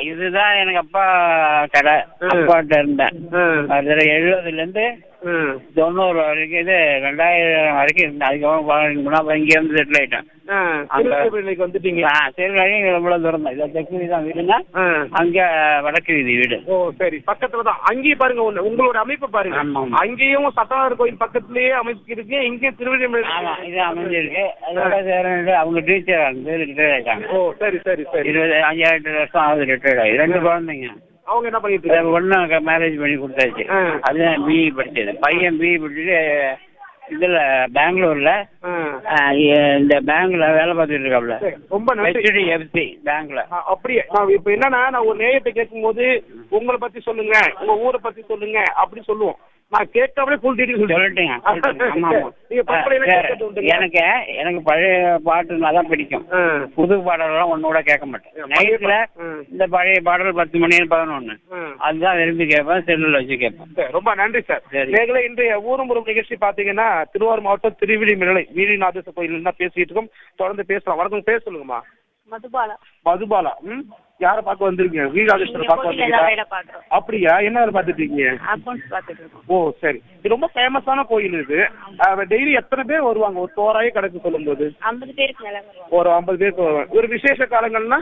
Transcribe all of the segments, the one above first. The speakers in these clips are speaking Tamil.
இதுதான் எனக்கு அப்பா கடை ம். அப்பாட்ட இருந்தேன் ம். அதுல எழுபதுல இருந்து ம். தொண்ணூறு வரைக்கும் இது ரெண்டாயிரம் வரைக்கும் இருந்தேன் அதுக்கப்புறம் பா- முன்னாடி இங்க இருந்து செட்டில் ஆயிட்டேன் ஆ, அங்க- திருச்சிராப்பள்ளிக்கு வந்துட்டீங்க ஆ, சரி வரைக்கும் இவ்வளவு தூரம் தான் இதை தெற்கு வீதி தான் வீடுங்க ஆ. அங்க வடக்கு வீதி வீடு ஓ சரி பக்கத்துல தான் அங்கேயும் பாருங்க ஒண்ணு உங்களோட அமைப்பு பாருங்க ஆமா, ஆமா. அங்கேயும் சத்தனார் கோயில் பக்கத்துலயே அமைப்பு இருக்கு இங்கேயும் திருவண்ணாமலை ஆமா இது அமைஞ்சிருக்கு அதோட சேரண்டு அவங்க டீச்சர் இருந்து ரிட்டையர் ஆயிட்டாங்க ஓ சரி சரி சரி இருபது அஞ்சாயிரம் வருஷம் ஆகுது ரிட்டையர் ஆகி ரெண்டு குழந்தைங்க அவங்க என்ன பண்ணிட்டு இருக்காங்க ஒன்று மேரேஜ் பண்ணி கொடுத்தாச்சு ஆ. அதுதான் பிஇ படிச்சது பையன் பிஇ படிச்சுட்டு இதுல பெங்களூர்ல ஆ. ஆ, இந்த பேங்க்ல வேலை பார்த்துட்டு இருக்காப்ல சரி, ரொம்ப நன்றி ஹெச்டிஎஃப்சி பேங்க்ல ஆ, அப்படியே நான் இப்ப என்னன்னா நான் ஒரு நேயத்தை கேட்கும்போது உங்களை பத்தி சொல்லுங்க உங்க ஊரை பத்தி சொல்லுங்க அப்படி சொல்லுவோம் நான் கேட்காமலே ஃபுல் டீடைல் சொல்லிட்டேங்க சொல்லிட்டேங்க. ஆமா ஆமா நீங்க பக்கத்துல ஆ, கேட்கறது உண்டுங்க? எனக்கு எனக்கு பழைய பாட்டுனா தான் பிடிக்கும் ஆ. புது பாடலாம் ஒண்ணு கூட கேட்க மாட்டேன் பழைய நைட்ல பா- ம். இந்த பழைய பாடல் பத்து மணி பதினொன்னு ம். அதுதான் விரும்பி கேட்பேன் செல்லுல வச்சு கேட்பேன் சரி, ரொம்ப நன்றி சார் சரி. நேர்களே இன்றைய ஊரும் நிகழ்ச்சி பாத்தீங்கன்னா திருவாரூர் மாவட்டம் திருவிழிமிழலை வீரிநாதேஸ்வர கோயில் தான் பேசிட்டு இருக்கோம் தொடர்ந்து பேசலாம் வணக்கம் பேச சொல்லுங்கம்மா மதுபாலா மதுபாலா ம் யாரை பார்க்க வந்திருக்கீங்க வீரநாதேஸ்வரர் பார்க்க கோயில்ல வந்திருக்கீங்களா வேலை பார்க்குறோம் அப்படியா என்ன வேலை பார்த்துட்டு இருக்கீங்க அக்கௌண்ட்ஸ் பார்த்துட்டு இருக்கோம் ஓ சரி இது ரொம்ப ஃபேமஸான கோயில் இது டெய்லி எத்தனை பேர் வருவாங்க ஒரு தோராய கணக்கு சொல்லும்போது ஐம்பது பேருக்கு மேல வருவாங்க ஒரு ஐம்பது பேருக்கு வருவாங்க ஒரு விசேஷ காலங்கள்னா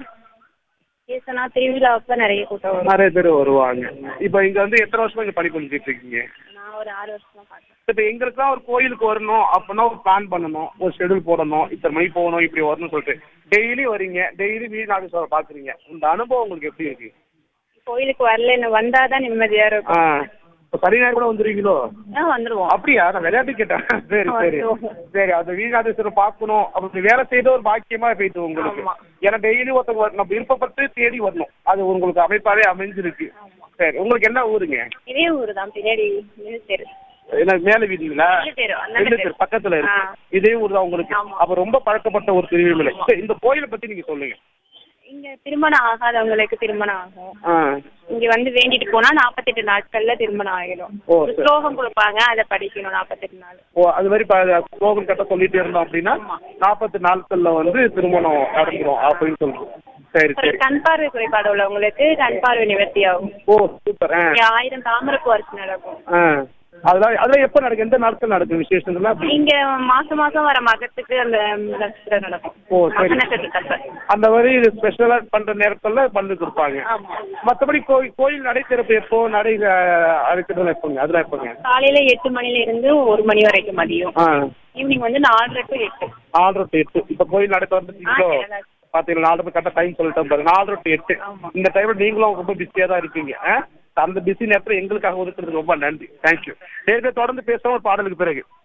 பேசினா திருவிழா அப்ப நிறைய கூட்டம் வரும் நிறைய பேர் வருவாங்க இப்போ இங்க வந்து எத்தனை வருஷமா இங்க பணி பண்ணிட்டு இருக்கீங்க நான் ஒரு ஆறு வருஷமா பார்த்தேன் இப்போ எங்களுக்குலாம் ஒரு கோயிலுக்கு வரணும் அப்படின்னா ஒரு பிளான் பண்ணணும் ஒரு ஷெடியூல் போடணும் இத்தனை மணிக்கு போகணும் இப்படி வரணும்னு சொல்லிட்டு டெய்லி வரீங்க டெய்லி வீரநாதேஸ்வரர் பாக்குறீங்க இந்த அனுபவம் உங்களுக்கு எப்படி இருக்கு கோயிலுக்கு வரல வந்தாதான் நிம்மதியா ஆ இருக்கும் இப்போ சனி ஞாயிறு கூட வந்துருவீங்களோ ஆ வந்துருவோம் அப்படியா நான் விளையாட்டு கேட்டேன் சரி சரி சரி அந்த வீரநாதேஸ்வரர் பார்க்கணும் அப்படி வேலை செய்த ஒரு பாக்கியமா போயிட்டு உங்களுக்கு ஆமா. ஏன்னா டெய்லி ஒருத்தங்க வர- நம்ம விருப்பப்பட்டு தேடி வரணும் அது உங்களுக்கு அமைப்பாவே அமைஞ்சிருக்கு சரி உங்களுக்கு என்ன ஊருங்க இதே ஊர் தான் பின்னாடி மில் தெரு என்ன மேல வீதிங்களா மில் தெரு அந்த ரெண்டு தெரு. பேர் பக்கத்துல இருக்கு ஆ. இதே ஊர் தான் உங்களுக்கு ஆமா. அப்ப ரொம்ப பழக்கப்பட்ட ஒரு திருவிழை சரி இந்த கோயிலை பத்தி நீங்க சொல்லுங்க இங்க திருமணம் ஆகாதவங்களுக்கு திருமணம் ஆகும் ஆ இங்க வந்து வேண்டிட்டு போனா நாற்பத்தெட்டு நாட்கள்ல திருமணம் ஆகிடும் ஓ, ஒரு சரி. ஸ்லோகம் கொடுப்பாங்க அதை படிக்கணும் நாற்பத்தெட்டு நாள் ஓ அது மாதிரி ப- ஸ்லோகம் கட்ட சொல்லிட்டு இருந்தோம் அப்படின்னா நாற்பத்தி நாட்கள்ல வந்து திருமணம் நடந்துரும் அப்படின்னு சொல்றோம் சரி அப்புறம் சரி கண் பார்வை குறைபாடு உள்ளவங்களுக்கு கண் பார்வை நிவர்த்தி ஆகும் ஓ சூப்பர் ஆ இங்க ஆயிரம் தாமரைப்பூ அரிசி நடக்கும் ஆ அதெல்லாம் அதெல்லாம் எப்போ நடக்கும் எந்த நாட்கள் நடக்கும் விசேஷங்கள்லாம் அப்படி இங்க மாசம் மாசம் வர மகத்துக்கு அந்த நட்சத்திரம் நடக்கும் ஓ, சரி. மக நட்சத்திரத்தப்ப அந்த மாதிரி இது ஸ்பெஷலா பண்ற நேரத்துல பண்ணி கொடுப்பாங்க ஆமா மத்தபடி கோயில் கோயில் நடை திறப்பு எப்போ நடை அழைக்கிறது எப்போங்க அதெல்லாம் எப்போங்க காலையில எட்டு மணில இருந்து ஒரு மணி வரைக்கும் மதியம் ஆ ஈவினிங் வந்து நாலரை டு எட்டு நாலரை டு எட்டு இப்போ கோயில் நடை திறந்துட்டீங்களோ ஆ, சரி. பாத்தீங்களா நாலரை கரெக்டாக டைம் சொல்லிட்டேன் பாருங்க நாலரை டு எட்டு ஆமா. இந்த டைம்ல நீங்களும் ரொம்ப பிஸியா தான் இருப்பீங்க ஆ? அந்த பிஸி நேரத்துல எங்களுக்காக ஒதுக்குறதுக்கு ரொம்ப நன்றி தேங்க்யூ நேரத்தை தொடர்ந்து பேசுறோம் ஒரு பாடலுக்கு பிறகு